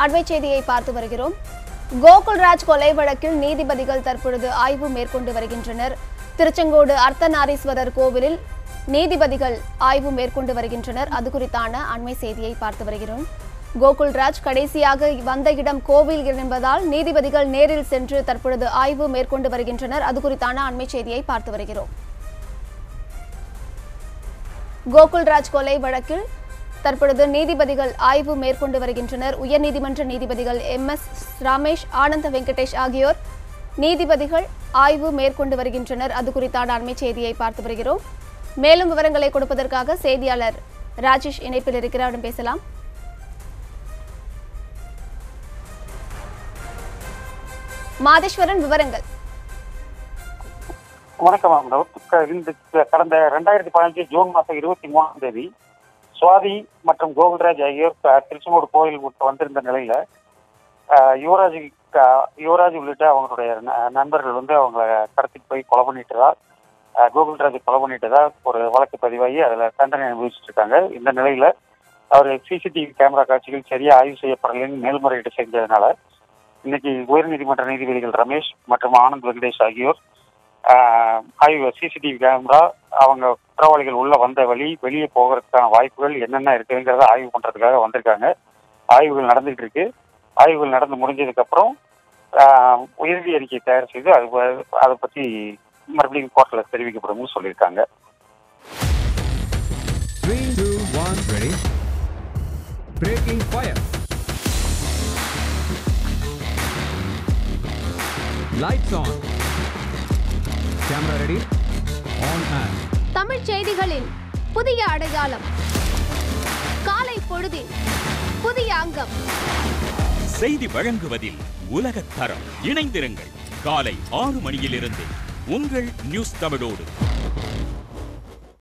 அண்மை செய்தியை பார்த்து வருகிறோம் கோகுல்ராஜ் கொலை வழக்கில் நீதிபதிகள் தற்பொழுது ஆய்வு மேற்கொண்டு வருகின்றனர் திருச்செங்கோடு அர்த்தநாரீஸ்வரர் கோவிலில் நீதிபதிகள் ஆய்வு மேற்கொண்டு வருகின்றனர் அது குறித்தான அண்மை செய்தியை பார்த்து வருகிறோம் கோகுல்ராஜ் கடைசியாக வந்த இடம் கோவில் என்பதால் நீதிபதிகள் நேரில் சென்று தற்பொழுது ஆய்வு மேற்கொண்டு வருகின்றனர் அது குறித்தான அண்மை செய்தியை பார்த்து வருகிறோம் கோகுல்ராஜ் கொலை வழக்கில் தற்பொழுது நீதிபதிகள் ஆய்வு மேற்கொண்டு வருகின்றனர் உயர்நீதிமன்ற நீதிபதிகள் எம் எஸ் ரமேஷ் ஆனந்த வெங்கடேஷ் ஆகியோர் நீதிபதிகள் ஆய்வு மேற்கொண்டு வருகின்றனர் அது குறித்தான அண்மை செய்தியை பார்த்து வருகிறோம் மேலும் விவரங்களை கொடுப்பதற்காக செய்தியாளர் ராஜேஷ் இணைப்பில் இருக்கிறார் பேசலாம் மாதேஸ்வரன் விவரங்கள் வணக்கம் மேம் க- இந்த கடந்த ரெண்டாயிரத்தி பதினஞ்சு ஜூன் மாதம் இருபத்தி மூணாம் தேதி சுவாதி மற்றும் கோகுல்ராஜ் ஆகியோர் க- திருச்செங்கோடு கோயில் விட்டு வந்திருந்த நிலையில அஹ், யுவராஜ் க- யுவராஜ் உள்ளிட்ட அவங்களுடைய ந- நண்பர்கள் வந்து அவங்கள கடத்திட்டு போய் கொலை பண்ணிட்டதா அஹ், கோகுல்ராஜ் கொலை பண்ணிட்டதா ஒரு வழக்கு பதிவாகி அதுல தண்டனை அனுபவிச்சுட்டு இருக்காங்க இந்த நிலையில அவர் சிசிடிவி கேமரா காட்சிகள் சரியா ஆய்வு செய்யப்படலைன்னு மேல்முறையீடு செஞ்சதுனால இன்னைக்கு உயர்நீதிமன்ற நீதிபதிகள் ரமேஷ் மற்றும் ஆனந்த் வெங்கடேஷ் ஆகியோர் ஆஹ் ஆய்வு சிசிடிவி கேமரா அவங்க குற்றவாளிகள் உள்ள வந்த வழி வெளியே போகிறதுக்கான வாய்ப்புகள் என்னென்ன இருக்குங்கிறத ஆய்வு பண்றதுக்காக வந்திருக்காங்க ஆய்வுகள் நடந்துகிட்டு இருக்கு ஆய்வுகள் நடந்து முடிஞ்சதுக்கு அப்புறம் ஆஹ் இறுதி அறிக்கை தயார் செய்து அது ப- அதை பத்தி மறுபடியும் கோர்ட்ல தெரிவிக்கப்படும்னு சொல்லியிருக்காங்க Three, two, one, ready. Breaking fire. Lights on. Camera ready. On and. Tamil செய்திகளின் புதிய அடையாளம் காலை பொழுதின் புதிய அங்கம் செய்தி வழங்குவதில் உலகத் தரம் இணைந்திருங்கள் காலை ஆறு மணியிலிருந்து உங்கள் நியூஸ் தமிழோடு